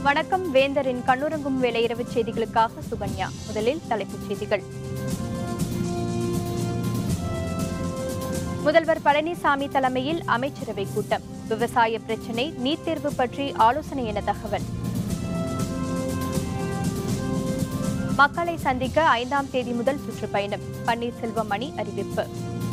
வணக்கம் வேந்தரின் கண்ணுறங்கும் வேலை இரவு செய்திகளுக்காக சுகன்யா முதலில் தலைப்புச் செய்திகள் முதல்வர் பழனிசாமி தலைமையில் அமைச்சரவை கூட்டம் விவசாய பிரச்சினை நீட் தேர்வு பற்றி ஆலோசனை என தகவல் மக்களை சந்திக்க ஐந்தாம் தேதி முதல் சுற்றுப்பயணம் பன்னீர்செல்வம் அணி அறிவிப்பு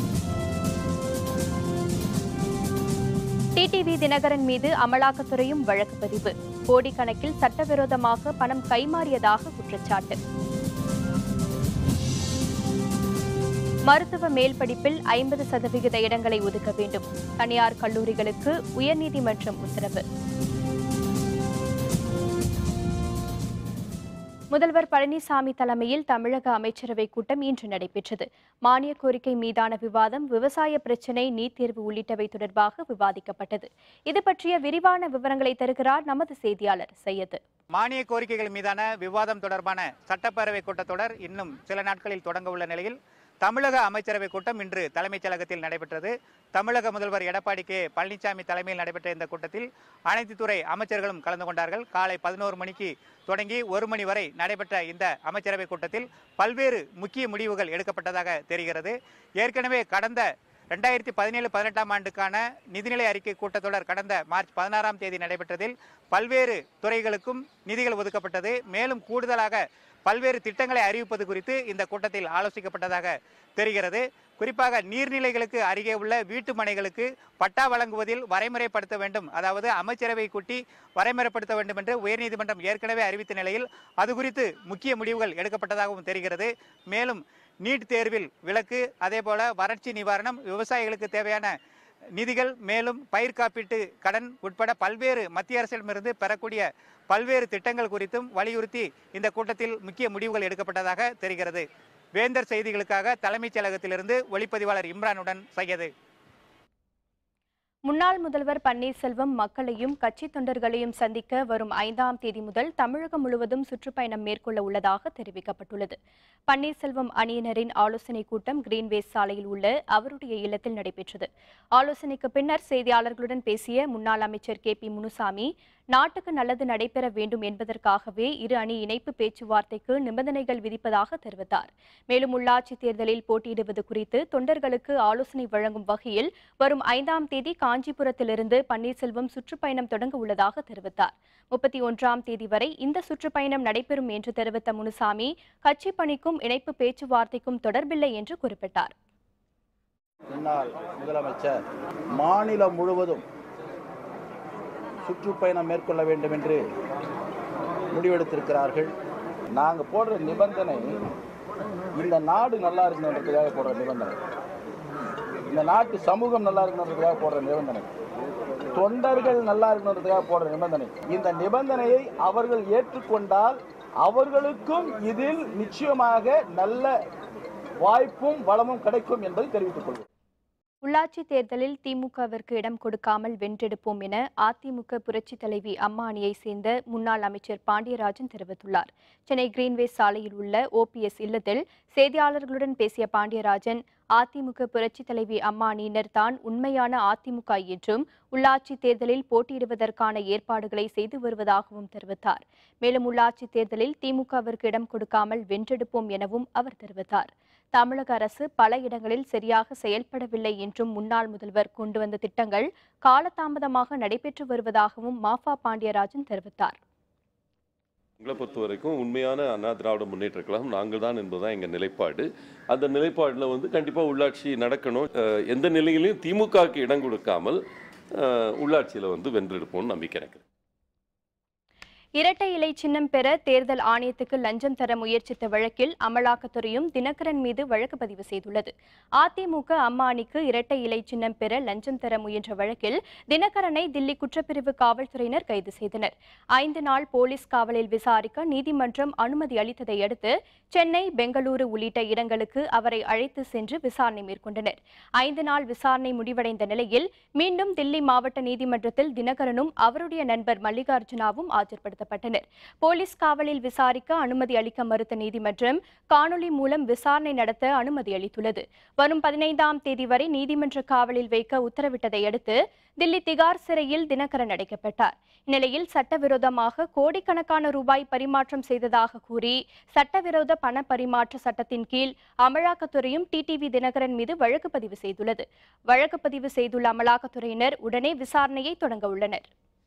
டிடிவி தினகரன் மீது அமலாக்கத்துறையும் வழக்கு பதிவு கோடிக்கணக்கில் சட்டவிரோதமாக பணம் கைமாறியதாக குற்றச்சாட்டு மருத்துவ மேல் படிப்பில் ஐம்பது சதவிகித இடங்களை ஒதுக்க வேண்டும் தனியார் கல்லூரிகளுக்கு உயர்நீதிமன்றம் உத்தரவு முதல்வர் பழனிசாமி தலைமையில் தமிழக அமைச்சரவை கூட்டம் இன்று நடைபெற்றது மானிய கோரிக்கை மீதான விவாதம் விவசாய பிரச்சினை நீட் தேர்வு உள்ளிட்டவை தொடர்பாக விவாதிக்கப்பட்டது இது பற்றிய விரிவான விவரங்களை தருகிறார் நமது செய்தியாளர் சையது மானிய கோரிக்கைகள் மீதான விவாதம் தொடர்பான சட்டப்பேரவை கூட்டத்தொடர் இன்னும் சில நாட்களில் தொடங்க உள்ள நிலையில் தமிழக அமைச்சரவை கூட்டம் இன்று தலைமைச் செயலகத்தில் நடைபெற்றது தமிழக முதல்வர் எடப்பாடி கே பழனிசாமி தலைமையில் நடைபெற்ற இந்த கூட்டத்தில் அனைத்து துறை அமைச்சர்களும் கலந்து கொண்டார்கள் காலை பதினோரு மணிக்கு தொடங்கி ஒரு மணி வரை நடைபெற்ற இந்த அமைச்சரவை கூட்டத்தில் பல்வேறு முக்கிய முடிவுகள் எடுக்கப்பட்டதாக தெரிகிறது ஏற்கனவே கடந்த ரெண்டாயிரத்தி பதினேழு பதினெட்டாம் ஆண்டுக்கான நிதிநிலை அறிக்கை கூட்டத்தொடர் கடந்த மார்ச் பதினாறாம் தேதி நடைபெற்றதில் பல்வேறு துறைகளுக்கும் நிதிகள் ஒதுக்கப்பட்டது மேலும் கூடுதலாக பல்வேறு திட்டங்களை அறிவிப்பது குறித்து இந்த கூட்டத்தில் ஆலோசிக்கப்பட்டதாக தெரிகிறது குறிப்பாக நீர்நிலைகளுக்கு அருகே உள்ள வீட்டு மனைகளுக்கு பட்டா வழங்குவதில் வரைமுறைப்படுத்த வேண்டும் அதாவது அமைச்சரவை கூட்டி வரைமுறைப்படுத்த வேண்டும் என்று உயர்நீதிமன்றம் ஏற்கனவே அறிவித்த நிலையில் அது குறித்து முக்கிய முடிவுகள் எடுக்கப்பட்டதாகவும் தெரிகிறது மேலும் நீட் தேர்வில் விலக்கு அதேபோல வறட்சி நிவாரணம் விவசாயிகளுக்கு தேவையான நிதிகள் மேலும் பயிர் காப்பீட்டு கடன் உட்பட பல்வேறு மத்திய அரசிடமிருந்து பெறக்கூடிய பல்வேறு திட்டங்கள் குறித்தும் வலியுறுத்தி இந்த கூட்டத்தில் முக்கிய முடிவுகள் எடுக்கப்பட்டதாக தெரிகிறது வேந்தர் செய்திகளுக்காக தலைமைச் செயலகத்திலிருந்து ஒளிப்பதிவாளர் இம்ரானுடன் சையது முன்னாள் முதல்வர் பன்னீர்செல்வம் மக்களையும் கட்சி தொண்டர்களையும் சந்திக்க வரும் ஐந்தாம் தேதி முதல் தமிழகம் முழுவதும் சுற்றுப்பயணம் மேற்கொள்ள உள்ளதாக தெரிவிக்கப்பட்டுள்ளது பன்னீர்செல்வம் அணியினரின் ஆலோசனைக் கூட்டம் கிரீன்வேஸ் சாலையில் உள்ள அவருடைய இல்லத்தில் நடைபெற்றது ஆலோசனைக்கு பின்னர் செய்தியாளர்களுடன் பேசிய முன்னாள் அமைச்சர் கே பி முனுசாமி நாட்டுக்கு நல்லது நடைபெற வேண்டும் என்பதற்காகவே இரு அணி இணைப்பு பேச்சுவார்த்தைக்கு நிபந்தனைகள் விதிப்பதாக தெரிவித்தார் மேலும் உள்ளாட்சி தேர்தலில் போட்டியிடுவது குறித்து தொண்டர்களுக்கு ஆலோசனை வழங்கும் வகையில் வரும் ஐந்தாம் தேதி காஞ்சிபுரத்திலிருந்து பன்னீர்செல்வம் சுற்றுப்பயணம் தொடங்க உள்ளதாக தெரிவித்தார் முப்பத்தி ஒன்றாம் தேதி வரை இந்த சுற்றுப்பயணம் நடைபெறும் என்று தெரிவித்த முனுசாமி கட்சி பணிக்கும் இணைப்பு பேச்சுவார்த்தைக்கும் தொடர்பில்லை என்று குறிப்பிட்டார் முன்னாள் முதலமைச்சர் மாநிலம் முழுவதும் சுற்றுப்பயணம் மேற்கொள்ள வேண்டும் என்று முடிவெடுத்திருக்கிறார்கள் நாங்கள் போடுற நிபந்தனை இந்த நாடு நல்லா இருக்கணுன்றதுக்காக போடுற நிபந்தனை இந்த நாட்டு சமூகம் நல்லா இருக்கணுன்றதுக்காக போடுற நிபந்தனை தொண்டர்கள் நல்லா இருக்கணுன்றதுக்காக போடுற நிபந்தனை இந்த நிபந்தனையை அவர்கள் ஏற்றுக்கொண்டால் அவர்களுக்கும் இதில் நிச்சயமாக நல்ல வாய்ப்பும் வளமும் கிடைக்கும் என்பதை தெரிவித்துக் கொள்கிறேன் உள்ளாட்சி தேர்தலில் திமுகவிற்கு இடம் கொடுக்காமல் வென்றெடுப்போம் என அதிமுக புரட்சித் தலைவி அம்மா அணியை சேர்ந்த முன்னாள் அமைச்சர் பாண்டியராஜன் தெரிவித்துள்ளார் சென்னை கிரீன்வேஸ் சாலையில் உள்ள ஓபிஎஸ் இல்லத்தில் செய்தியாளர்களுடன் பேசிய பாண்டியராஜன் அதிமுக புரட்சித் தலைவி அம்மா அணியினர் தான் உண்மையான அதிமுக என்றும் உள்ளாட்சி தேர்தலில் போட்டியிடுவதற்கான ஏற்பாடுகளை செய்து வருவதாகவும் தெரிவித்தார் மேலும் உள்ளாட்சி தேர்தலில் திமுகவிற்கு இடம் கொடுக்காமல் வென்றெடுப்போம் எனவும் அவர் தெரிவித்தார் தமிழக அரசு பல இடங்களில் சரியாக செயல்படவில்லை என்றும் முன்னாள் முதல்வர் கொண்டு வந்த திட்டங்கள் காலதாமதமாக நடைபெற்று வருவதாகவும் மாஃபா பாண்டியராஜன் தெரிவித்தார் எங்களை பொறுத்த வரைக்கும் உண்மையான அண்ணா திராவிட முன்னேற்ற கழகம் நாங்கள் தான் என்பதுதான் எங்கள் நிலைப்பாடு அந்த நிலைப்பாடில் வந்து கண்டிப்பாக உள்ளாட்சி நடக்கணும் அஹ் எந்த நிலையிலையும் திமுகவுக்கு இடம் கொடுக்காமல் உள்ளாட்சியில் வந்து வென்றெடுப்போம்னு நம்பிக்கை எனக்கு இருக்கு. இரட்டை இலை சின்னம் பெற தேர்தல் ஆணையத்துக்கு லஞ்சம் தர முயற்சித்த வழக்கில் அமலாக்கத்துறையும் தினகரன் மீது வழக்கு பதிவு செய்துள்ளது அதிமுக அம்மா அணிக்கு இரட்டை இலை சின்னம் பெற லஞ்சம் தர முயன்ற வழக்கில் தினகரனை தில்லி குற்றப்பிரிவு காவல்துறையினர் கைது செய்தனர் ஐந்து நாள் போலீஸ் காவலில் விசாரிக்க நீதிமன்றம் அனுமதி அளித்ததை அடுத்து சென்னை பெங்களூரு உள்ளிட்ட இடங்களுக்கு அவரை அழைத்து சென்று விசாரணை மேற்கொண்டனர் ஐந்து நாள் விசாரணை முடிவடைந்த நிலையில் மீண்டும் தில்லி மாவட்ட நீதிமன்றத்தில் தினகரனும் அவருடைய நண்பர் மல்லிகார்ஜுனாவும் ஆஜர்படுத்தப்பட்டனர் ஆஜர்படுத்தப்பட்டனர் போலீஸ் காவலில் விசாரிக்க அனுமதி அளிக்க மறுத்த நீதிமன்றம் காணொலி மூலம் விசாரணை நடத்த அனுமதி அளித்துள்ளது வரும் பதினைந்தாம் தேதி வரை நீதிமன்ற காவலில் வைக்க உத்தரவிட்டதை அடுத்து தில்லி திகார் சிறையில் தினகரன் அடைக்கப்பட்டார் இந்நிலையில் சட்டவிரோதமாக கோடிக்கணக்கான ரூபாய் பரிமாற்றம் செய்ததாக கூறி சட்டவிரோத பண பரிமாற்ற சட்டத்தின் கீழ் அமலாக்கத்துறையும் டிடிவி தினகரன் மீது வழக்கு பதிவு செய்துள்ளது வழக்கு பதிவு செய்துள்ள அமலாக்கத்துறையினர் உடனே விசாரணையை தொடங்க உள்ளனர்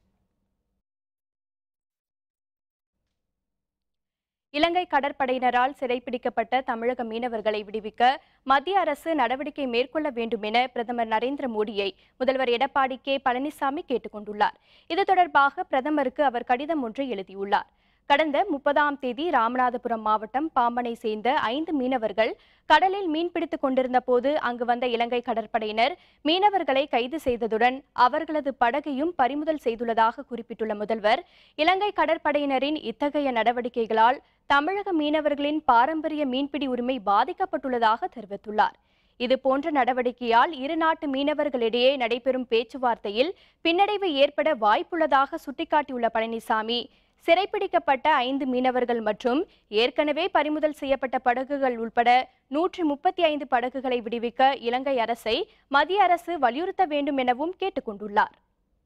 இலங்கை கடற்படையினரால் சிறைப்பிடிக்கப்பட்ட தமிழக மீனவர்களை விடுவிக்க மத்திய அரசு நடவடிக்கை மேற்கொள்ள வேண்டும் என பிரதமர் நரேந்திர மோடியை முதல்வர் எடப்பாடி கே பழனிசாமி கேட்டுக் கொண்டுள்ளார் இது தொடர்பாக பிரதமருக்கு அவர் கடிதம் ஒன்றை எழுதியுள்ளார் கடந்த முப்பதாம் தேதி ராமநாதபுரம் மாவட்டம் பாம்பனை சேர்ந்த ஐந்து மீனவர்கள் கடலில் மீன்பிடித்துக் கொண்டிருந்த போது அங்கு வந்த இலங்கை கடற்படையினர் மீனவர்களை கைது செய்ததுடன் அவர்களது படகையும் பறிமுதல் செய்துள்ளதாக குறிப்பிட்டுள்ள முதல்வர் இலங்கை கடற்படையினரின் இத்தகைய நடவடிக்கைகளால் தமிழக மீனவர்களின் பாரம்பரிய மீன்பிடி உரிமை பாதிக்கப்பட்டுள்ளதாக தெரிவித்துள்ளார் இது போன்ற நடவடிக்கையால் இரு நாட்டு மீனவர்களிடையே நடைபெறும் பேச்சுவார்த்தையில் பின்னடைவு ஏற்பட வாய்ப்புள்ளதாக சுட்டிக்காட்டியுள்ள பழனிசாமி சிறைப்பிடிக்கப்பட்ட ஐந்து மீனவர்கள் மற்றும் ஏற்கனவே பறிமுதல் செய்யப்பட்ட படகுகள் உட்பட நூற்றி முப்பத்தி ஐந்து படகுகளை விடுவிக்க இலங்கை அரசை மத்திய அரசு வலியுறுத்த வேண்டும் எனவும் கேட்டுக்கொண்டுள்ளார்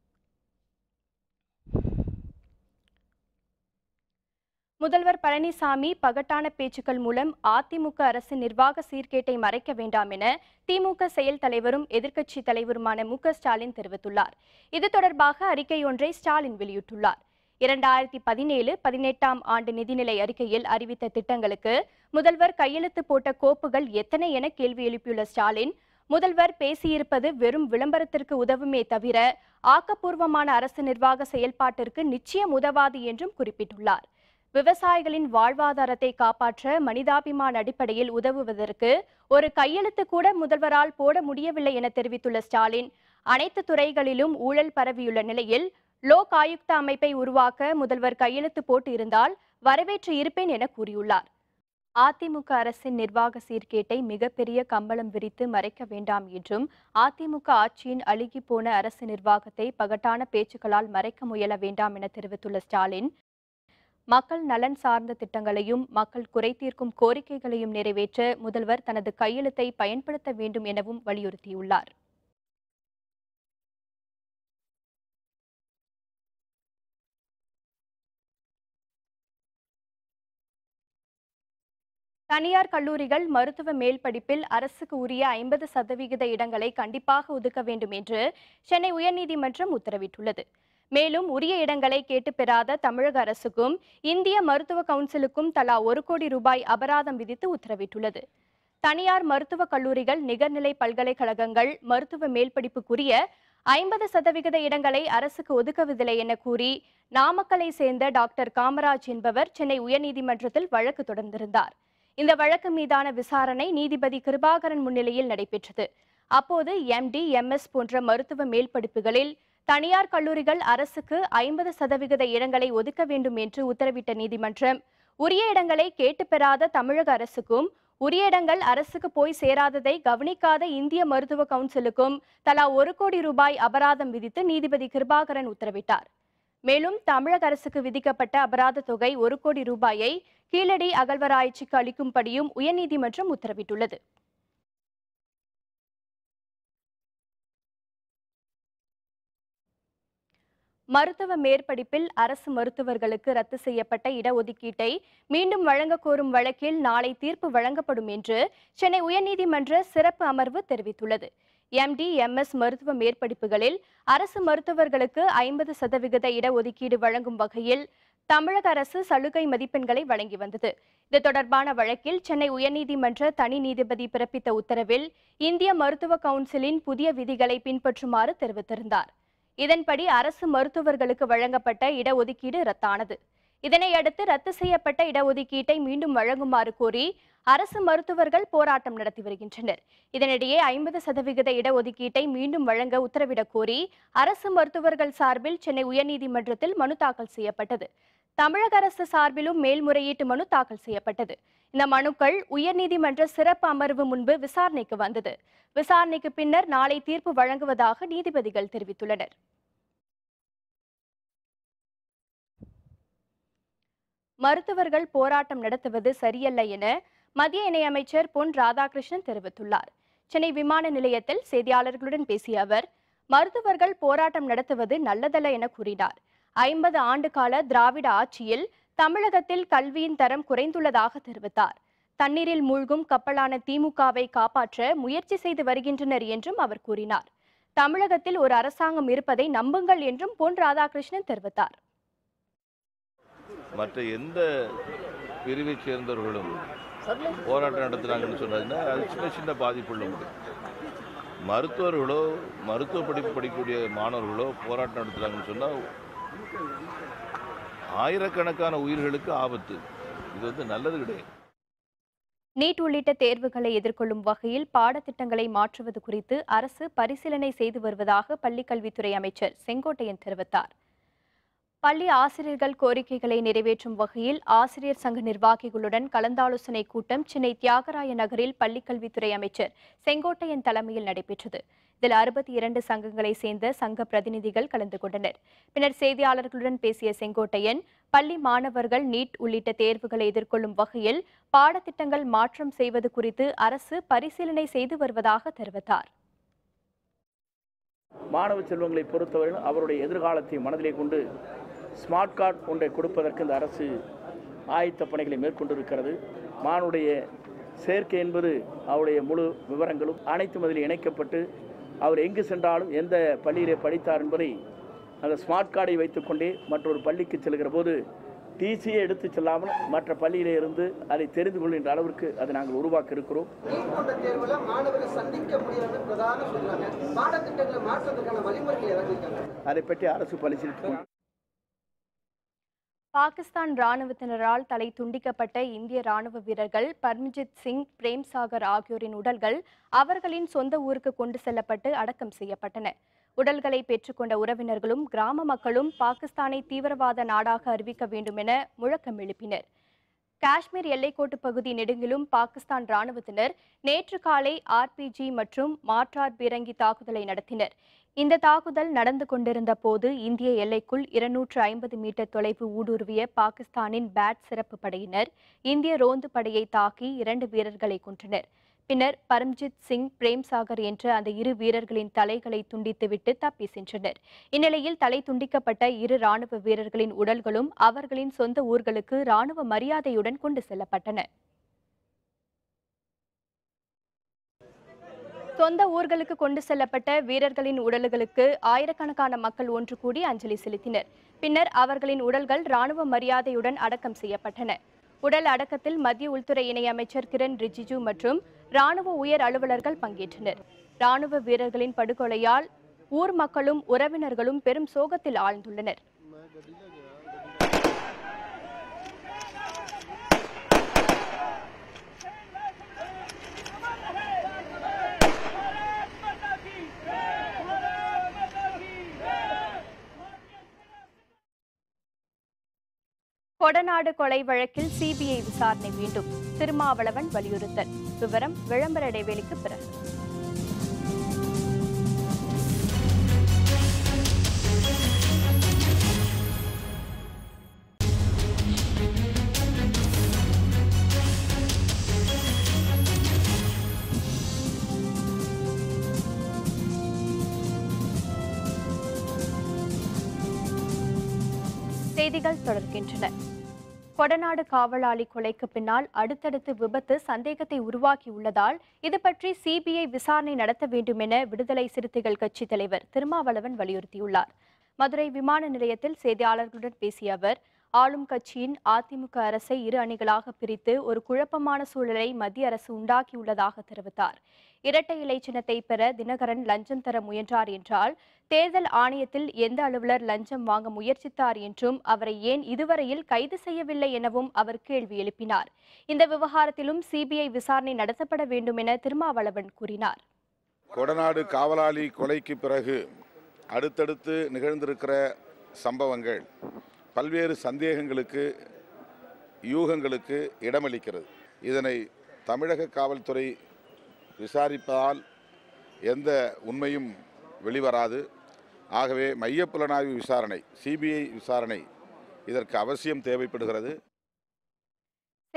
முதல்வர் பழனிசாமி பகட்டான பேச்சுக்கள் மூலம் அதிமுக அரசின் நிர்வாக சீர்கேட்டை மறைக்க வேண்டாம் என திமுக செயல் தலைவரும் எதிர்க்கட்சி தலைவருமான மு க ஸ்டாலின் தெரிவித்துள்ளார் இது தொடர்பாக அறிக்கை ஒன்றை ஸ்டாலின் வெளியிட்டுள்ளார் இரண்டாயிரத்தி பதினேழு பதினெட்டாம் ஆண்டு நிதிநிலை அறிக்கையில் அறிவித்த திட்டங்களுக்கு முதல்வர் கையெழுத்து போட்ட கோப்புகள் எத்தனை என கேள்வி எழுப்பியுள்ள ஸ்டாலின் முதல்வர் பேசியிருப்பது வெறும் விளம்பரத்திற்கு உதவுமே தவிர ஆக்கப்பூர்வமான அரசு நிர்வாக செயல்பாட்டிற்கு நிச்சயம் உதவாது என்றும் குறிப்பிட்டுள்ளார் விவசாயிகளின் வாழ்வாதாரத்தை காப்பாற்ற மனிதாபிமான அடிப்படையில் உதவுவதற்கு ஒரு கையெழுத்து கூட முதல்வரால் போட முடியவில்லை என தெரிவித்துள்ள ஸ்டாலின் அனைத்து துறைகளிலும் ஊழல் பரவியுள்ள நிலையில் லோக் ஆயுக்தா அமைப்பை உருவாக்க முதல்வர் கையெழுத்து போட்டு இருந்தால் வரவேற்று இருப்பேன் என கூறியுள்ளார் அதிமுக அரசின் நிர்வாக சீர்கேட்டை மிகப்பெரிய கம்பளம் விரித்து மறைக்க வேண்டாம் என்றும் அதிமுக ஆட்சியின் அழுகி போன அரசு நிர்வாகத்தை பகட்டான பேச்சுக்களால் மறைக்க முயல வேண்டாம் என தெரிவித்துள்ள ஸ்டாலின் மக்கள் நலன் சார்ந்த திட்டங்களையும் மக்கள் குறை தீர்க்கும் கோரிக்கைகளையும் நிறைவேற்ற முதல்வர் தனது கையெழுத்தை பயன்படுத்த வேண்டும் எனவும் வலியுறுத்தியுள்ளார் தனியார் கல்லூரிகள் மருத்துவ மேல் படிப்பில் அரசுக்கு உரிய ஐம்பது சதவிகித இடங்களை கண்டிப்பாக ஒதுக்க வேண்டும் என்று சென்னை உயர்நீதிமன்றம் உத்தரவிட்டுள்ளது மேலும் உரிய இடங்களை கேட்டு பெறாத தமிழக அரசுக்கும் இந்திய மருத்துவ கவுன்சிலுக்கும் தலா ஒரு கோடி ரூபாய் அபராதம் விதித்து உத்தரவிட்டுள்ளது தனியார் மருத்துவக் கல்லூரிகள் நிகர்நிலை பல்கலைக்கழகங்கள் மருத்துவ மேல்படிப்புக்குரிய ஐம்பது சதவிகித இடங்களை அரசுக்கு ஒதுக்கவில்லை என கூறி நாமக்கலை சேர்ந்த டாக்டர் காமராஜ் என்பவர் சென்னை உயர்நீதிமன்றத்தில் வழக்கு தொடர்ந்திருந்தார் இந்த வழக்கு மீதான விசாரணை நீதிபதி கிருபாகரன் முன்னிலையில் நடைபெற்றது அப்போது எம்டி எம்எஸ் போன்ற மருத்துவ மேல் படிப்புகளில் தனியார் கல்லூரிகள் அரசுக்கு ஐம்பது சதவிகித இடங்களை ஒதுக்க வேண்டும் என்று உத்தரவிட்ட நீதிமன்றம் உரிய இடங்களை கேட்டு பெறாத தமிழக அரசுக்கும் உரிய இடங்கள் அரசுக்கு போய் சேராததை கவனிக்காத இந்திய மருத்துவ கவுன்சிலுக்கும் தலா ஒரு கோடி ரூபாய் அபராதம் விதித்து நீதிபதி கிருபாகரன் உத்தரவிட்டார் மேலும் தமிழக அரசுக்கு விதிக்கப்பட்ட அபராத தொகை ஒரு கோடி ரூபாயை கீழடி அகழ்வராய்ச்சிக்கு அளிக்கும்படியும் உயர்நீதிமன்றம் உத்தரவிட்டுள்ளது மருத்துவ மேற்படிப்பில் அரசு மருத்துவர்களுக்கு ரத்து செய்யப்பட்ட இடஒதுக்கீட்டை மீண்டும் வழங்க கோரும் வழக்கில் நாளை தீர்ப்பு வழங்கப்படும் என்று சென்னை உயர்நீதிமன்ற சிறப்பு அமர்வு தெரிவித்துள்ளது எம்டி எம்எஸ் மருத்துவ மேற்படிப்புகளில் அரசு மருத்துவர்களுக்கு ஐம்பது சதவிகித இடஒதுக்கீடு வழங்கும் வகையில் தமிழக அரசு சலுகை மதிப்பெண்களை வழங்கி வந்தது இது தொடர்பான வழக்கில் சென்னை உயர்நீதிமன்ற தனி நீதிபதி பிறப்பித்த உத்தரவில் இந்திய மருத்துவ கவுன்சிலின் புதிய விதிகளை பின்பற்றுமாறு தெரிவித்திருந்தார் இதன்படி அரசு மருத்துவர்களுக்கு வழங்கப்பட்ட இடஒதுக்கீடு ரத்தானது இதனையடுத்து ரத்து செய்யப்பட்ட இடஒதுக்கீட்டை மீண்டும் வழங்குமாறு கோரி அரசு மருத்துவர்கள் போராட்டம் நடத்தி வருகின்றனர் இதனிடையே ஐம்பது சதவிகித இடஒதுக்கீட்டை மீண்டும் வழங்க உத்தரவிடக் கோரி அரசு மருத்துவர்கள் சார்பில் சென்னை உயர்நீதிமன்றத்தில் மனு தாக்கல் செய்யப்பட்டது தமிழக அரசு சார்பிலும் மேல்முறையீட்டு மனு தாக்கல் செய்யப்பட்டது இந்த மனுக்கள் உயர்நீதிமன்ற சிறப்பு அமர்வு முன்பு விசாரணைக்கு வந்தது விசாரணைக்கு பின்னர் நாளை தீர்ப்பு வழங்குவதாக நீதிபதிகள் தெரிவித்துள்ளனர் மருத்துவர்கள் போராட்டம் நடத்துவது சரியல்ல என மத்திய இணையமைச்சர் பொன் ராதாகிருஷ்ணன் தெரிவித்துள்ளார் சென்னை விமான நிலையத்தில் செய்தியாளர்களுடன் பேசிய அவர் மருத்துவர்கள் போராட்டம் நடத்துவது நல்லதல்ல என கூறினார் ஐம்பது ஆண்டு கால திராவிட ஆட்சியில் தமிழகத்தில் கல்வியின் தரம் குறைந்துள்ளதாக தெரிவித்தார் தண்ணீரில் மூழ்கும் கப்பலான திமுகவை காப்பாற்ற முயற்சி செய்து வருகின்றனர் என்றும் அவர் கூறினார் தமிழகத்தில் ஒரு அரசாங்கம் இருப்பதை நம்புங்கள் என்றும் பொன் ராதாகிருஷ்ணன் தெரிவித்தார் மற்ற எந்த பிரிவைச் சேர்ந்தவர்களும் போராட்டம் நடத்துகிறாங்கன்னு சொன்னதுன்னா அது சின்ன சின்ன பாதிப்புள்ள முடியும் மருத்துவர்களோ மருத்துவ படிப்பு படிக்கக்கூடிய மாணவர்களோ போராட்டம் நடத்துகிறாங்கன்னு சொன்னால் ஆயிரக்கணக்கான உயிர்களுக்கு ஆபத்து இது வந்து நல்லது கிடையாது நீட் உள்ளிட்ட தேர்வுகளை எதிர்கொள்ளும் வகையில் பாடத்திட்டங்களை மாற்றுவது குறித்து அரசு பரிசீலனை செய்து வருவதாக பள்ளிக்கல்வித்துறை அமைச்சர் செங்கோட்டையன் தெரிவித்தார் பள்ளி ஆசிரியர்கள் கோரிக்கைகளை நிறைவேற்றும் வகையில் ஆசிரியர் சங்க நிர்வாகிகளுடன் கலந்தாலோசனை கூட்டம் சென்னை தியாகராய நகரில் பள்ளிக்கல்வித்துறை அமைச்சர் செங்கோட்டையன் தலைமையில் நடைபெற்றது இதில் அறுபத்தி இரண்டு சங்கங்களை சேர்ந்த சங்க பிரதிநிதிகள் கலந்து கொண்டனர் பின்னர் செய்தியாளர்களுடன் பேசிய செங்கோட்டையன் பள்ளி மாணவர்கள் நீட் உள்ளிட்ட தேர்வுகளை எதிர்கொள்ளும் வகையில் பாடத்திட்டங்கள் மாற்றம் செய்வது குறித்து அரசு பரிசீலனை செய்து வருவதாக தெரிவித்தார் மாணவ செல்வங்களை பொறுத்தவரையில் அவருடைய எதிர்காலத்தை மனதிலே கொண்டு ஸ்மார்ட் கார்டு ஒன்றை கொடுப்பதற்கு இந்த அரசு ஆயத்த பணிகளை மேற்கொண்டிருக்கிறது மானுடைய சேர்க்கை என்பது அவருடைய முழு விவரங்களும் அனைத்தும் அதில் இணைக்கப்பட்டு அவர் எங்கு சென்றாலும் எந்த பள்ளியிலே படித்தார் என்பதை அந்த ஸ்மார்ட் கார்டை வைத்துக்கொண்டே மற்றொரு பள்ளிக்கு செல்கிற போது டிசியை எடுத்து செல்லாமல் மற்ற பள்ளியிலே இருந்து அதை தெரிந்து கொள்கின்ற அளவிற்கு அதை நாங்கள் உருவாக்க இருக்கிறோம் நீட் போன்ற தேர்வுல மாணவர்கள் சந்திக்க முடியாது பிரதான சொல்றாங்க பாடத்திட்டங்களை மாற்றுவதற்கான வழிமுறைகள் ஏதாவது இருக்காங்க அதை பற்றி அரசு பரிசீலித்து கொண்டு பாகிஸ்தான் ராணுவத்தினரால் தலை துண்டிக்கப்பட்ட இந்திய ராணுவ வீரர்கள் பர்மிஜித் சிங் பிரேம் சாகர் ஆகியோரின் உடல்கள் அவர்களின் சொந்த ஊருக்கு கொண்டு செல்லப்பட்டு அடக்கம் செய்யப்பட்டன உடல்களை பெற்றுக்கொண்ட உறவினர்களும் கிராம மக்களும் பாகிஸ்தானை தீவிரவாத நாடாக அறிவிக்க வேண்டும் என முழக்கம் எழுப்பினர் காஷ்மீர் எல்லைக்கோட்டு பகுதி நெடுங்கிலும் பாகிஸ்தான் ராணுவத்தினர் நேற்று காலை ஆர்பிஜி மற்றும் மாற்றார் பீரங்கி தாக்குதலை நடத்தினர் இந்த தாக்குதல் நடந்து கொண்டிருந்த போது இந்திய எல்லைக்குள் இருநூற்று ஐம்பது மீட்டர் தொலைவு ஊடுருவிய பாகிஸ்தானின் பேட் சிறப்பு படையினர் இந்திய ரோந்து படையை தாக்கி இரண்டு வீரர்களை கொன்றனர் பின்னர் பரம்ஜித் சிங் பிரேம் சாகர் என்ற அந்த இரு வீரர்களின் தலைகளை துண்டித்துவிட்டு தப்பி சென்றனர் இந்நிலையில் தலை துண்டிக்கப்பட்ட இரு ராணுவ வீரர்களின் உடல்களும் அவர்களின் சொந்த ஊர்களுக்கு ராணுவ மரியாதையுடன் கொண்டு செல்லப்பட்டன சொந்த ஊர்களுக்கு கொண்டு செல்லப்பட்ட வீரர்களின் உடல்களுக்கு ஆயிரக்கணக்கான மக்கள் ஒன்று கூடி அஞ்சலி செலுத்தினர் பின்னர் அவர்களின் உடல்கள் ராணுவ மரியாதையுடன் அடக்கம் செய்யப்பட்டன உடல் அடக்கத்தில் மத்திய உள்துறை இணையமைச்சர் கிரண் ரிஜிஜு மற்றும் ராணுவ உயர் அலுவலர்கள் பங்கேற்றனர் ராணுவ வீரர்களின் படுகொலையால் ஊர் மக்களும் உறவினர்களும் பெரும் சோகத்தில் ஆழ்ந்துள்ளனர் கொடநாடு கொலை வழக்கில் சிபிஐ விசாரணை வேண்டும் திருமாவளவன் வலியுறுத்தல் விவரம் விளம்பர இடைவேளைக்கு பிறகு செய்திகள் தொடர்கின்றன கொடநாடு காவலாளி கொலைக்கு பின்னால் அடுத்தடுத்து விபத்து சந்தேகத்தை உருவாக்கியுள்ளதால் இது பற்றி சிபிஐ விசாரணை நடத்த வேண்டும் என விடுதலை சிறுத்தைகள் கட்சி தலைவர் திருமாவளவன் வலியுறுத்தியுள்ளார் மதுரை விமான நிலையத்தில் செய்தியாளர்களுடன் பேசிய அவர் ஆளும் கட்சியின் அதிமுக அரசை இரு அணிகளாக பிரித்து ஒரு குழப்பமான சூழலை மத்திய அரசு உண்டாக்கியுள்ளதாக தெரிவித்தார் இரட்டை இலை சின்னத்தை பெற தினகரன் லஞ்சம் தர முயன்றார் என்றால் தேர்தல் ஆணையத்தில் எந்த அலுவலர் லஞ்சம் வாங்க முயற்சித்தார் என்றும் அவரை ஏன் இதுவரையில் கைது செய்யவில்லை எனவும் அவர் கேள்வி எழுப்பினார் இந்த விவகாரத்திலும் சிபிஐ விசாரணை நடத்தப்பட வேண்டும் என திருமாவளவன் கூறினார் கொடநாடு காவலாளி கொலைக்கு பிறகு அடுத்தடுத்து நிகழ்ந்திருக்கிற சம்பவங்கள் பல்வேறு சந்தேகங்களுக்கு யூகங்களுக்கு இடமளிக்கிறது இதனை தமிழக காவல்துறை விசாரிப்பதால் எந்த உண்மையும் வெளிவராது ஆகவே மைய புலனாய்வு விசாரணை சிபிஐ விசாரணை இதற்கு அவசியம் தேவைப்படுகிறது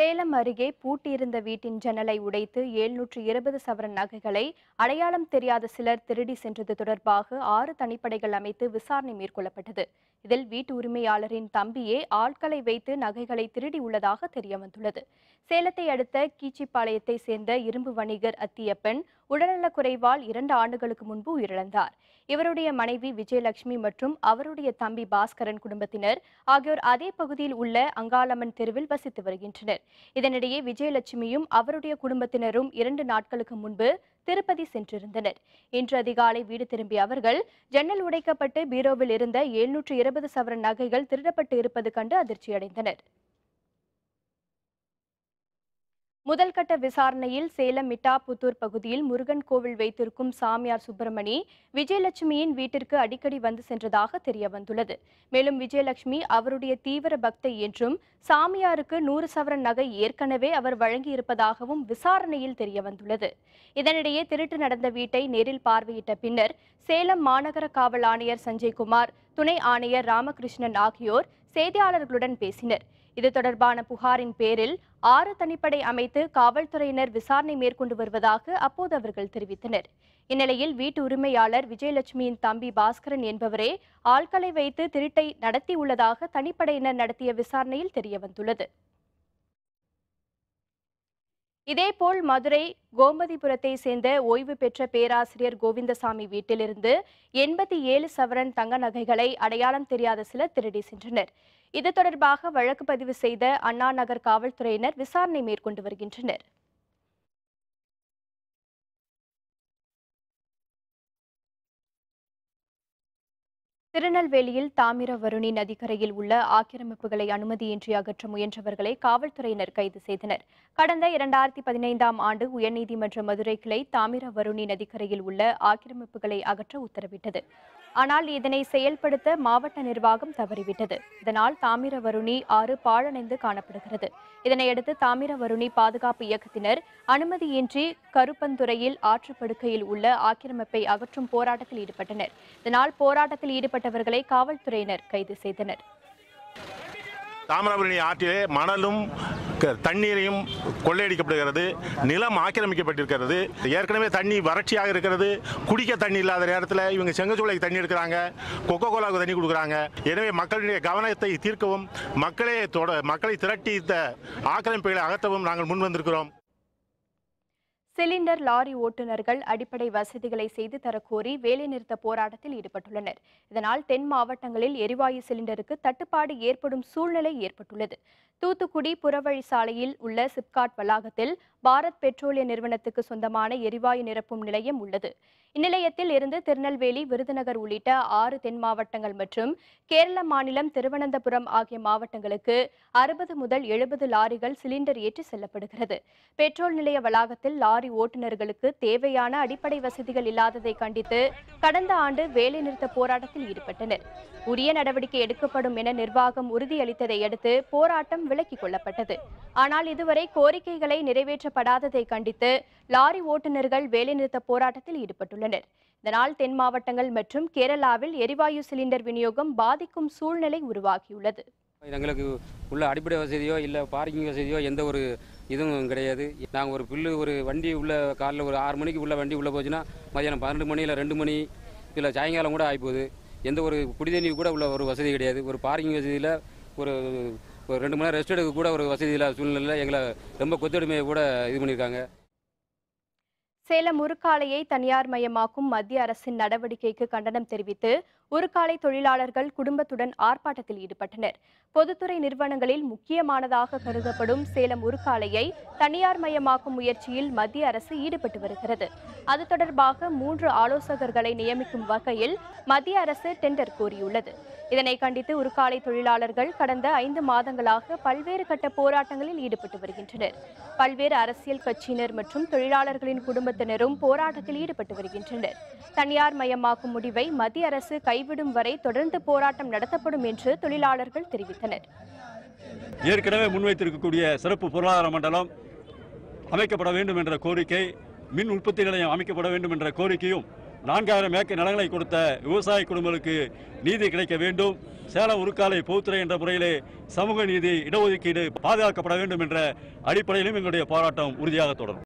சேலம் அருகே பூட்டியிருந்த வீட்டின் ஜன்னலை உடைத்து எழுநூற்று இருபது சவரன் நகைகளை அடையாளம் தெரியாத சிலர் திருடி சென்றது தொடர்பாக ஆறு தனிப்படைகள் அமைத்து விசாரணை மேற்கொள்ளப்பட்டது இதில் வீட்டு உரிமையாளரின் தம்பியே ஆட்களை வைத்து நகைகளை திருடி உள்ளதாக தெரியவந்துள்ளது சேலத்தை அடுத்த கீச்சிப்பாளையத்தை சேர்ந்த இரும்பு வணிகர் அத்தியப்பன் உடல்நலக் குறைவால் இரண்டு ஆண்டுகளுக்கு முன்பு உயிரிழந்தார் இவருடைய மனைவி விஜயலட்சுமி மற்றும் அவருடைய தம்பி பாஸ்கரன் குடும்பத்தினர் ஆகியோர் அதே பகுதியில் உள்ள அங்காளம்மன் தெருவில் வசித்து வருகின்றனர் இதனிடையே விஜயலட்சுமியும் அவருடைய குடும்பத்தினரும் இரண்டு நாட்களுக்கு முன்பு திருப்பதி சென்றிருந்தனர் இன்று அதிகாலை வீடு திரும்பிய அவர்கள் ஜன்னல் உடைக்கப்பட்டு பீரோவில் இருந்த எழுநூற்று இருபது சவரன் நகைகள் திருடப்பட்டு இருப்பது கண்டு அதிர்ச்சியடைந்தனர் முதல் கட்ட விசாரணையில் சேலம் மிட்டாபுத்தூர் பகுதியில் முருகன் கோவில் வைத்திருக்கும் சாமியார் சுப்பிரமணி விஜயலட்சுமியின் வீட்டிற்கு அடிக்கடி வந்து சென்றதாக தெரிய வந்துள்ளது மேலும் விஜயலட்சுமி அவருடைய தீவிர பக்தை என்றும் சாமியாருக்கு நூறு சவரன் நகை ஏற்கனவே அவர் வழங்கியிருப்பதாகவும் விசாரணையில் தெரிய வந்துள்ளது இதனிடையே திருட்டு நடந்த வீட்டை நேரில் பார்வையிட்ட பின்னர் சேலம் மாநகர காவல் ஆணையர் சஞ்சய்குமார் துணை ஆணையர் ராமகிருஷ்ணன் ஆகியோர் செய்தியாளர்களுடன் பேசினர் இது தொடர்பான புகாரின் பேரில் ஆறு தனிப்படை அமைத்து காவல்துறையினர் விசாரணை மேற்கொண்டு வருவதாக அப்போது அவர்கள் தெரிவித்தனர் இந்நிலையில் வீட்டு உரிமையாளர் விஜயலட்சுமியின் தம்பி பாஸ்கரன் என்பவரே ஆட்களை வைத்து திருட்டை நடத்தியுள்ளதாக தனிப்படையினர் நடத்திய விசாரணையில் தெரியவந்துள்ளது இதேபோல் மதுரை கோமதிபுரத்தை சேர்ந்த ஓய்வு பெற்ற பேராசிரியர் கோவிந்தசாமி வீட்டிலிருந்து எண்பத்தி ஏழு சவரன் தங்க நகைகளை அடையாளம் தெரியாத சிலர் திருடி சென்றனர் இது தொடர்பாக வழக்கு பதிவு செய்த அண்ணா நகர் காவல்துறையினர் விசாரணை மேற்கொண்டு வருகின்றனர் திருநெல்வேலியில் தாமிரவருணி நதிக்கரையில் உள்ள ஆக்கிரமிப்புகளை அனுமதியின்றி அகற்ற முயன்றவர்களை காவல்துறையினர் கைது செய்தனர் கடந்த இரண்டாயிரத்தி பதினைந்தாம் ஆண்டு உயர்நீதிமன்ற மதுரை கிளை தாமிரவருணி நதிக்கரையில் உள்ள ஆக்கிரமிப்புகளை அகற்ற உத்தரவிட்டது ஆனால் இதனை செயல்படுத்த மாவட்ட நிர்வாகம் தவறிவிட்டது இதனால் தாமிரவருணி ஆறு பாழடைந்து காணப்படுகிறது இதனையடுத்து தாமிரவருணி பாதுகாப்பு இயக்கத்தினர் அனுமதியின்றி கருப்பந்துறையில் ஆற்றுப்படுக்கையில் உள்ள ஆக்கிரமிப்பை அகற்றும் போராட்டத்தில் ஈடுபட்டனர் இதனால் போராட்டத்தில் ஈடுபட்டவர்களை காவல்துறையினர் கைது செய்தனர் தாமிரபரணி ஆற்றிலே மணலும் க- தண்ணீரையும் கொள்ளையடிக்கப்படுகிறது நிலம் ஆக்கிரமிக்கப்பட்டிருக்கிறது ஏற்கனவே தண்ணி வறட்சியாக இருக்கிறது குடிக்க தண்ணி இல்லாத நேரத்தில் இவங்க செங்கச்சூளைக்கு தண்ணி எடுக்கிறாங்க கொக்கோ கோலாவுக்கு தண்ணி கொடுக்குறாங்க எனவே மக்களுடைய கவனத்தை தீர்க்கவும் மக்களே தொட மக்களை திரட்டி இந்த ஆக்கிரமிப்புகளை அகற்றவும் நாங்கள் முன் வந்திருக்கிறோம் சிலிண்டர் லாரி ஓட்டுநர்கள் அடிப்படை வசதிகளை செய்து தரக்கோரி வேலைநிறுத்த போராட்டத்தில் ஈடுபட்டுள்ளனர் இதனால் தென் மாவட்டங்களில் எரிவாயு சிலிண்டருக்கு தட்டுப்பாடு ஏற்படும் சூழ்நிலை ஏற்பட்டுள்ளது தூத்துக்குடி புறவழி சாலையில் உள்ள சிப்காட் வளாகத்தில் பாரத் பெட்ரோலிய நிறுவனத்துக்கு சொந்தமான எரிவாயு நிரப்பும் நிலையம் உள்ளது இந்நிலையத்தில் இருந்து திருநெல்வேலி விருதுநகர் உள்ளிட்ட ஆறு தென் மாவட்டங்கள் மற்றும் கேரள மாநிலம் திருவனந்தபுரம் ஆகிய மாவட்டங்களுக்கு அறுபது முதல் எழுபது லாரிகள் சிலிண்டர் ஏற்றி செல்லப்படுகிறது பெட்ரோல் நிலைய வளாகத்தில் லாரி ஓட்டுநர்களுக்கு தேவையான அடிப்படை வசதிகள் இல்லாததை கண்டித்து கடந்த ஆண்டு வேலைநிறுத்த போராட்டத்தில் ஈடுபட்டனர் உரிய நடவடிக்கை எடுக்கப்படும் என நிர்வாகம் உறுதியளித்ததை அடுத்து போராட்டம் விலக்கிக் கொள்ளப்பட்டது ஆனால் இதுவரை கோரிக்கைகளை நிறைவேற்றப்படாததை கண்டித்து லாரி ஓட்டுநர்கள் வேலைநிறுத்த போராட்டத்தில் ஈடுபட்டுள்ளனர் இதனால் தென் மாவட்டங்கள் மற்றும் கேரளாவில் எரிவாயு சிலிண்டர் விநியோகம் பாதிக்கும் சூழ்நிலை உருவாகியுள்ளது எங்களுக்கு உள்ள அடிப்படை வசதியோ இல்லை பார்க்கிங் வசதியோ எந்த ஒரு இதுவும் கிடையாது நாங்கள் ஒரு பில்லு ஒரு வண்டி உள்ள காலைல ஒரு ஆறு மணிக்கு உள்ள வண்டி உள்ளே போச்சுன்னா மதியானம் பன்னெண்டு மணி இல்லை ரெண்டு மணி இல்லை சாயங்காலம் கூட ஆகிப்போகுது எந்த ஒரு குடிதண்ணி கூட உள்ள ஒரு வசதி கிடையாது ஒரு பார்க்கிங் வசதியில் ஒரு ஒரு ரெண்டு மணி நேரம் ரெஸ்ட் எடுக்க கூட ஒரு வசதி இல்லாத சூழ்நிலையில் எங்களை ரொம்ப கொத்தடிமையை கூட இது பண்ணியிருக்காங்க சேலம் உருக்காலையை தனியார் மயமாக்கும் மத்திய அரசின் நடவடிக்கைக்கு கண்டனம் தெரிவித்து உருக்காலை தொழிலாளர்கள் குடும்பத்துடன் ஆர்ப்பாட்டத்தில் ஈடுபட்டனர் பொதுத்துறை நிறுவனங்களில் முக்கியமானதாக கருதப்படும் சேலம் உருக்காலையை தனியார் மயமாக்கும் முயற்சியில் மத்திய அரசு ஈடுபட்டு வருகிறது அது தொடர்பாக மூன்று ஆலோசகர்களை நியமிக்கும் வகையில் மத்திய அரசு டெண்டர் கோரியுள்ளது இதனை கண்டித்து உருக்காலை தொழிலாளர்கள் கடந்த ஐந்து மாதங்களாக பல்வேறு கட்ட போராட்டங்களில் ஈடுபட்டு வருகின்றனர் பல்வேறு அரசியல் கட்சியினர் மற்றும் தொழிலாளர்களின் குடும்பத்தினரும் போராட்டத்தில் ஈடுபட்டு வருகின்றனர் தனியார் மயமாக்கும் முடிவை மத்திய அரசு கைவிடும் வரை தொடர்ந்து போராட்டம் நடத்தப்படும் என்று தொழிலாளர்கள் தெரிவித்தனர் ஏற்கனவே முன்வைத்திருக்கக்கூடிய சிறப்பு பொருளாதார மண்டலம் அமைக்கப்பட வேண்டும் என்ற கோரிக்கை மின் உற்பத்தி நிலையம் அமைக்கப்பட வேண்டும் என்ற கோரிக்கையும் நான்காயிரம் ஏக்கர் நிலங்களை கொடுத்த விவசாய குடும்பங்களுக்கு நீதி கிடைக்க வேண்டும் சேலம் உருக்காலை பொதுத்துறை என்ற முறையிலே சமூக நீதி இடஒதுக்கீடு பாதுகாக்கப்பட வேண்டும் என்ற அடிப்படையிலும் எங்களுடைய போராட்டம் உறுதியாக தொடரும்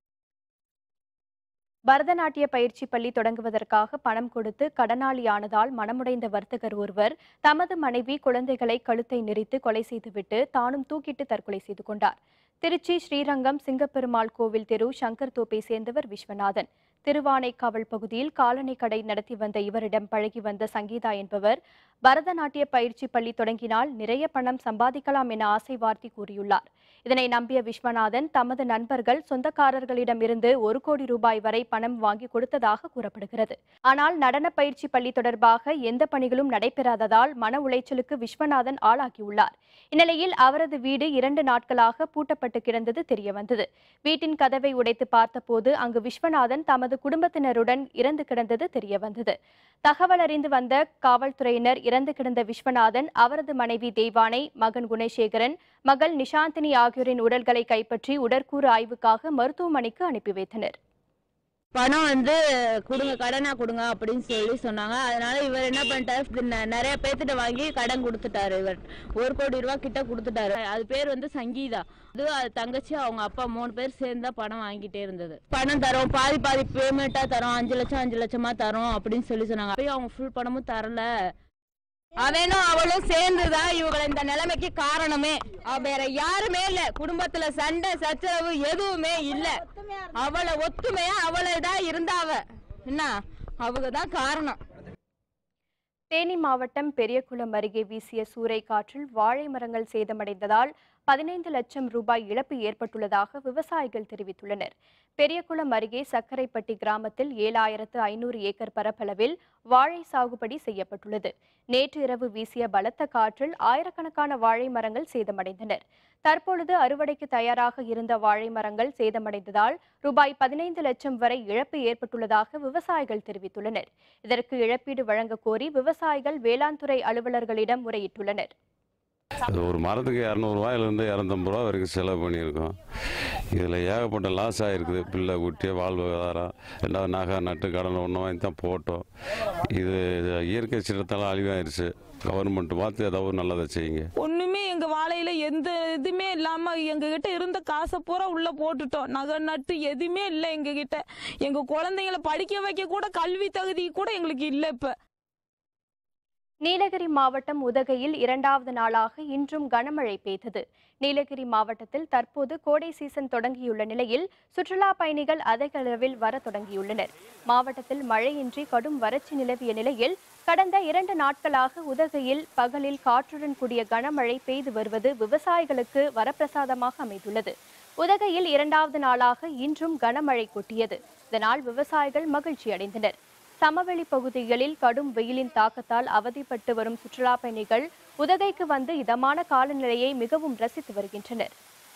பரதநாட்டிய பயிற்சி பள்ளி தொடங்குவதற்காக பணம் கொடுத்து கடனாளியானதால் மனமுடைந்த வர்த்தகர் ஒருவர் தமது மனைவி குழந்தைகளை கழுத்தை நெரித்து கொலை செய்துவிட்டு தானும் தூக்கிட்டு தற்கொலை செய்து கொண்டார் திருச்சி ஸ்ரீரங்கம் சிங்கப்பெருமாள் கோவில் தெரு சங்கர் தோப்பை சேர்ந்தவர் விஸ்வநாதன் திருவானைக்காவல் பகுதியில் காலனி கடை நடத்தி வந்த இவரிடம் பழகி வந்த சங்கீதா என்பவர் பரதநாட்டிய பயிற்சி பள்ளி தொடங்கினால் நிறைய பணம் சம்பாதிக்கலாம் என ஆசை வார்த்தை கூறியுள்ளார் இதனை நம்பிய விஸ்வநாதன் தமது நண்பர்கள் சொந்தக்காரர்களிடம் இருந்து ஒரு கோடி ரூபாய் வரை பணம் வாங்கி கொடுத்ததாக கூறப்படுகிறது ஆனால் நடன பயிற்சி பள்ளி தொடர்பாக எந்த பணிகளும் நடைபெறாததால் மன உளைச்சலுக்கு விஸ்வநாதன் ஆளாகியுள்ளார் இந்நிலையில் அவரது வீடு இரண்டு நாட்களாக பூட்டப்பட்டு கிடந்தது தெரியவந்தது வீட்டின் கதவை உடைத்து பார்த்தபோது அங்கு விஸ்வநாதன் தமது குடும்பத்தினருடன் இறந்து கிடந்தது தெரியவந்தது தகவல் அறிந்து வந்த காவல்துறையினர் இறந்து கிடந்த விஸ்வநாதன் அவரது மனைவி தெய்வானை மகன் குணசேகரன் மகள் நிஷாந்தினி ஆகியோரின் உடல்களை கைப்பற்றி உடற்கூறு ஆய்வுக்காக மருத்துவமனைக்கு அனுப்பி வைத்தனர் பணம் வந்து கொடுங்க கடனா கொடுங்க அப்படின்னு சொல்லி சொன்னாங்க அதனால இவர் என்ன பண்ணிட்டாரு இது ந- நிறைய பேர்த்திட்ட வாங்கி கடன் கொடுத்துட்டாரு இவர் ஒரு கோடி ரூபாய் கிட்ட கொடுத்துட்டாரு அது பேர் வந்து சங்கீதா அது அது தங்கச்சி அவங்க அப்பா மூணு பேர் சேர்ந்து தான் பணம் வாங்கிட்டே இருந்தது பணம் தரோம் பாதி பாதி பேமெண்ட்டா தரோம் அஞ்சு லட்சம் அஞ்சு லட்சமா தரோம் அப்படின்னு சொல்லி சொன்னாங்க அப்பயும் அவங்க ஃபுல் பணமும் தரல அவனும் அவளும் சேர்ந்துதான் இவங்களை இந்த நிலைமைக்கு காரணமே அவ வேற யாருமே இல்ல குடும்பத்துல சண்டை சச்சரவு எதுவுமே இல்ல அவளை ஒத்துமையா அவளை தான் இருந்தாவ என்ன அவங்க தான் காரணம் தேனி மாவட்டம் பெரியகுளம் அருகே வீசிய சூறை காற்றில் வாழை மரங்கள் சேதமடைந்ததால் பதினைந்து லட்சம் ரூபாய் இழப்பு ஏற்பட்டுள்ளதாக விவசாயிகள் தெரிவித்துள்ளனர் பெரியகுளம் அருகே சக்கரைப்பட்டி கிராமத்தில் ஏழாயிரத்து ஐநூறு ஏக்கர் பரப்பளவில் வாழை சாகுபடி செய்யப்பட்டுள்ளது நேற்று இரவு வீசிய பலத்த காற்றில் ஆயிரக்கணக்கான வாழை மரங்கள் சேதமடைந்தனர் தற்பொழுது அறுவடைக்கு தயாராக இருந்த வாழை மரங்கள் சேதமடைந்ததால் ரூபாய் பதினைந்து லட்சம் வரை இழப்பு ஏற்பட்டுள்ளதாக விவசாயிகள் தெரிவித்துள்ளனர் இதற்கு இழப்பீடு வழங்க கோரி விவசாயிகள் வேளாண் துறை அலுவலர்களிடம் முறையிட்டுள்ளனர் அது ஒரு மரத்துக்கு இரநூறுவாயிலேருந்து இரநூத்தம்பது ரூபா வரைக்கும் செலவு பண்ணியிருக்கோம் இதில் ஏகப்பட்ட லாஸ் ஆகிருக்குது பிள்ளை குட்டி வாழ்வாதாரம் ரெண்டாவது நகை நட்டு கடன் ஒன்று வாங்கி தான் போட்டோம் இது இது இயற்கை சீற்றத்தால் அழிவாயிருச்சு கவர்மெண்ட் பார்த்து ஏதாவது நல்லதை செய்யுங்க ஒண்ணுமே எங்க வாழையில எந்த இதுமே இல்லாம எங்க கிட்ட இருந்த காசை பூரா உள்ள போட்டுட்டோம் நகை நட்டு எதுவுமே இல்லை எங்க கிட்ட எங்க குழந்தைங்களை படிக்க வைக்க கூட கல்வி தகுதி கூட எங்களுக்கு இல்லை இப்ப நீலகிரி மாவட்டம் உதகையில் இரண்டாவது நாளாக இன்றும் கனமழை பெய்தது நீலகிரி மாவட்டத்தில் தற்போது கோடை சீசன் தொடங்கியுள்ள நிலையில் சுற்றுலா பயணிகள் அதிக அளவில் வர தொடங்கியுள்ளனர் மாவட்டத்தில் மழையின்றி கடும் வறட்சி நிலவிய நிலையில் கடந்த இரண்டு நாட்களாக உதகையில் பகலில் காற்றுடன் கூடிய கனமழை பெய்து வருவது விவசாயிகளுக்கு வரப்பிரசாதமாக அமைந்துள்ளது உதகையில் இரண்டாவது நாளாக இன்றும் கனமழை கொட்டியது இதனால் விவசாயிகள் மகிழ்ச்சி அடைந்தனர் சமவெளி பகுதிகளில் கடும் வெயிலின் தாக்கத்தால் அவதிப்பட்டு வரும் சுற்றுலா பயணிகள் உதகைக்கு வந்து இதமான காலநிலையை மிகவும் ரசித்து வருகின்றனர்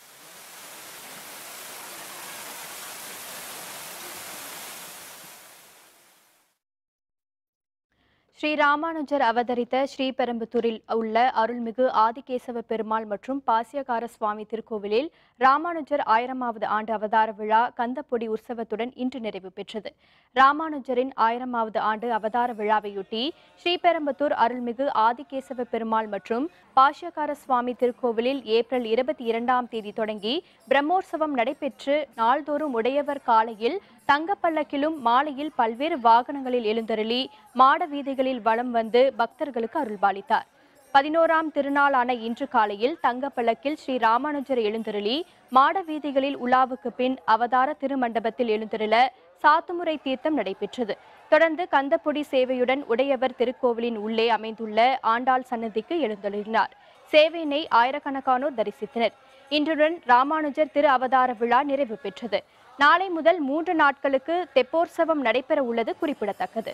ஸ்ரீ ராமானுஜர் அவதரித்த ஸ்ரீபெரும்புத்தூரில் உள்ள அருள்மிகு ஆதிகேசவ பெருமாள் மற்றும் பாசியகார சுவாமி திருக்கோவிலில் ராமானுஜர் ஆயிரமாவது ஆண்டு அவதார விழா கந்தப்பொடி உற்சவத்துடன் இன்று நிறைவு பெற்றது ராமானுஜரின் ஆயிரமாவது ஆண்டு அவதார விழாவையொட்டி ஸ்ரீபெரும்புத்தூர் அருள்மிகு ஆதிகேசவ பெருமாள் மற்றும் பாஷ்யகார சுவாமி திருக்கோவிலில் ஏப்ரல் இருபத்தி இரண்டாம் தேதி தொடங்கி பிரம்மோற்சவம் நடைபெற்று நாள்தோறும் உடையவர் காலையில் தங்கப்பல்லக்கிலும் மாலையில் பல்வேறு வாகனங்களில் எழுந்தருளி மாட வீதிகளில் வலம் வந்து பக்தர்களுக்கு அருள்பாலித்தார் பதினோராம் திருநாளான இன்று காலையில் தங்கப்பல்லக்கில் ஸ்ரீ ராமானுஜர் எழுந்தருளி மாட வீதிகளில் உலாவுக்கு பின் அவதார திருமண்டபத்தில் எழுந்தருள சாத்துமுறை தீர்த்தம் நடைபெற்றது தொடர்ந்து கந்தப்பொடி சேவையுடன் உடையவர் திருக்கோவிலின் உள்ளே அமைந்துள்ள ஆண்டாள் சன்னதிக்கு எழுந்தருளினார் சேவையினை ஆயிரக்கணக்கானோர் தரிசித்தனர் இன்றுடன் ராமானுஜர் திரு அவதார விழா நிறைவு பெற்றது நாளை முதல் மூன்று நாட்களுக்கு தெப்போற்சவம் நடைபெற உள்ளது குறிப்பிடத்தக்கது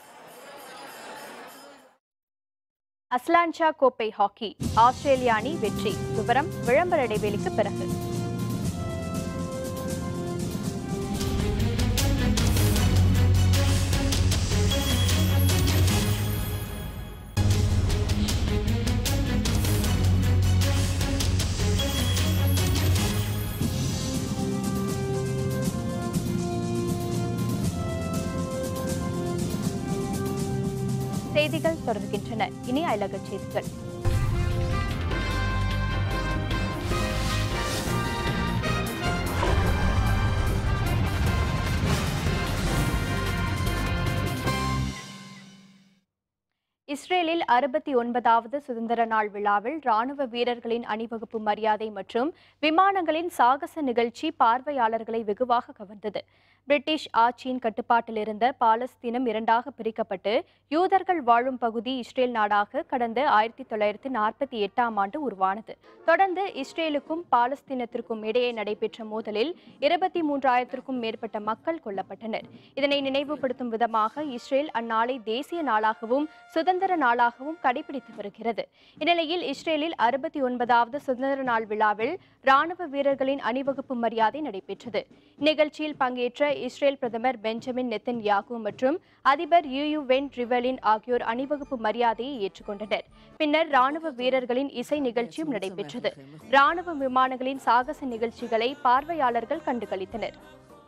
அஸ்லான்ஷா கோப்பை ஹாக்கி ஆஸ்திரேலிய அணி வெற்றி விவரம் விளம்பர இடைவேளைக்கு பிறகு செய்திகள் தொடர்கின்றன இனி அயலக செய்திகள் இஸ்ரேலில் அறுபத்தி ஒன்பதாவது சுதந்திர நாள் விழாவில் ராணுவ வீரர்களின் அணிவகுப்பு மரியாதை மற்றும் விமானங்களின் சாகச நிகழ்ச்சி பார்வையாளர்களை வெகுவாக கவர்ந்தது பிரிட்டிஷ் ஆட்சியின் கட்டுப்பாட்டில் இருந்த பாலஸ்தீனம் இரண்டாக பிரிக்கப்பட்டு யூதர்கள் வாழும் பகுதி இஸ்ரேல் நாடாக கடந்த ஆயிரத்தி தொள்ளாயிரத்தி நாற்பத்தி எட்டாம் ஆண்டு உருவானது தொடர்ந்து இஸ்ரேலுக்கும் பாலஸ்தீனத்திற்கும் இடையே நடைபெற்ற மோதலில் இருபத்தி மூன்றாயிரத்திற்கும் மேற்பட்ட மக்கள் கொல்லப்பட்டனர் இதனை நினைவுபடுத்தும் விதமாக இஸ்ரேல் அந்நாளை தேசிய நாளாகவும் சுதந்திர நாளாகவும் கடைபிடித்து வருகிறது இந்நிலையில் இஸ்ரேலில் அறுபத்தி ஒன்பதாவது சுதந்திர நாள் விழாவில் ராணுவ வீரர்களின் அணிவகுப்பு மரியாதை நடைபெற்றது நிகழ்ச்சியில் பங்கேற்ற இஸ்ரேல் பிரதமர் பெஞ்சமின் நெத்தன் யாகு மற்றும் அதிபர் யூ வென் ரிவலின் ஆகியோர் அணிவகுப்பு மரியாதையை ஏற்றுக்கொண்டனர் பின்னர் ராணுவ வீரர்களின் இசை நிகழ்ச்சியும் நடைபெற்றது ராணுவ விமானங்களின் சாகச நிகழ்ச்சிகளை பார்வையாளர்கள் கண்டுகளித்தனர்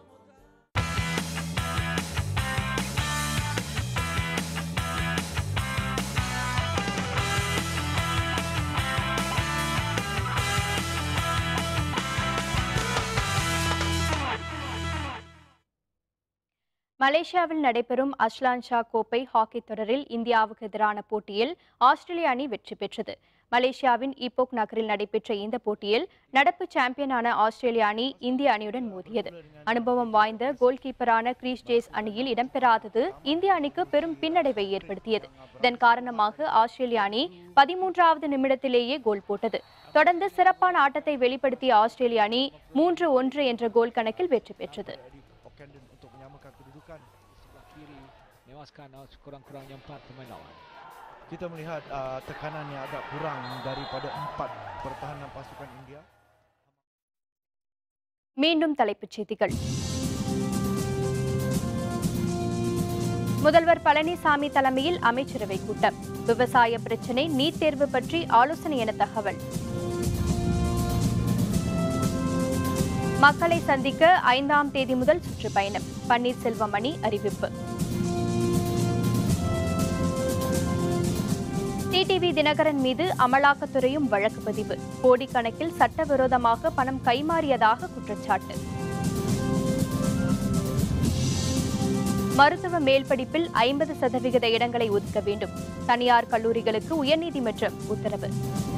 மலேசியாவில் நடைபெறும் அஸ்லான் ஷா கோப்பை ஹாக்கி தொடரில் இந்தியாவுக்கு எதிரான போட்டியில் ஆஸ்திரேலிய அணி வெற்றி பெற்றது மலேசியாவின் ஈப்போக் நகரில் நடைபெற்ற இந்த போட்டியில் நடப்பு சாம்பியனான ஆஸ்திரேலிய அணி இந்திய அணியுடன் மோதியது அனுபவம் வாய்ந்த கோல் கீப்பரான கிரீஸ் ஜேஸ் அணியில் இடம்பெறாதது இந்திய அணிக்கு பெரும் பின்னடைவை ஏற்படுத்தியது இதன் காரணமாக ஆஸ்திரேலிய அணி பதிமூன்றாவது நிமிடத்திலேயே கோல் போட்டது தொடர்ந்து சிறப்பான ஆட்டத்தை வெளிப்படுத்திய ஆஸ்திரேலிய அணி மூன்று ஒன்று என்ற கோல் கணக்கில் வெற்றி பெற்றது Camden untuk menyamakan kedudukan sebelah kiri menewaskan uh, sekurang-kurangnya empat pemain lawan. Kita melihat uh, tekanan yang agak kurang daripada empat pertahanan pasukan India. மீண்டும் தலைப்புச் செய்திகள் முதல்வர் பழனிசாமி தலைமையில் அமைச்சரவை கூட்டம் விவசாய பிரச்சினை நீட் தேர்வு பற்றி ஆலோசனை என தகவல் மக்களை சந்திக்க ஐந்தாம் தேதி முதல் சுற்றுப்பயணம் பன்னீர்செல்வம் அணி அறிவிப்பு டிடிவி தினகரன் மீது அமலாக்கத்துறையும் வழக்கு பதிவு கோடிக்கணக்கில் சட்டவிரோதமாக பணம் கைமாறியதாக குற்றச்சாட்டு மருத்துவ மேல் படிப்பில் ஐம்பது சதவிகித இடங்களை ஒதுக்க வேண்டும் தனியார் கல்லூரிகளுக்கு உயர்நீதிமன்றம் உத்தரவு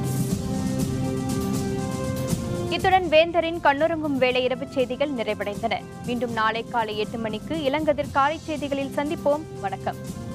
இத்துடன் வேந்தரின் கண்ணுறங்கும் வேளை இரவுச் செய்திகள் நிறைவடைந்தன மீண்டும் நாளை காலை எட்டு மணிக்கு இளங்கதிர் காலை செய்திகளில் சந்திப்போம் வணக்கம்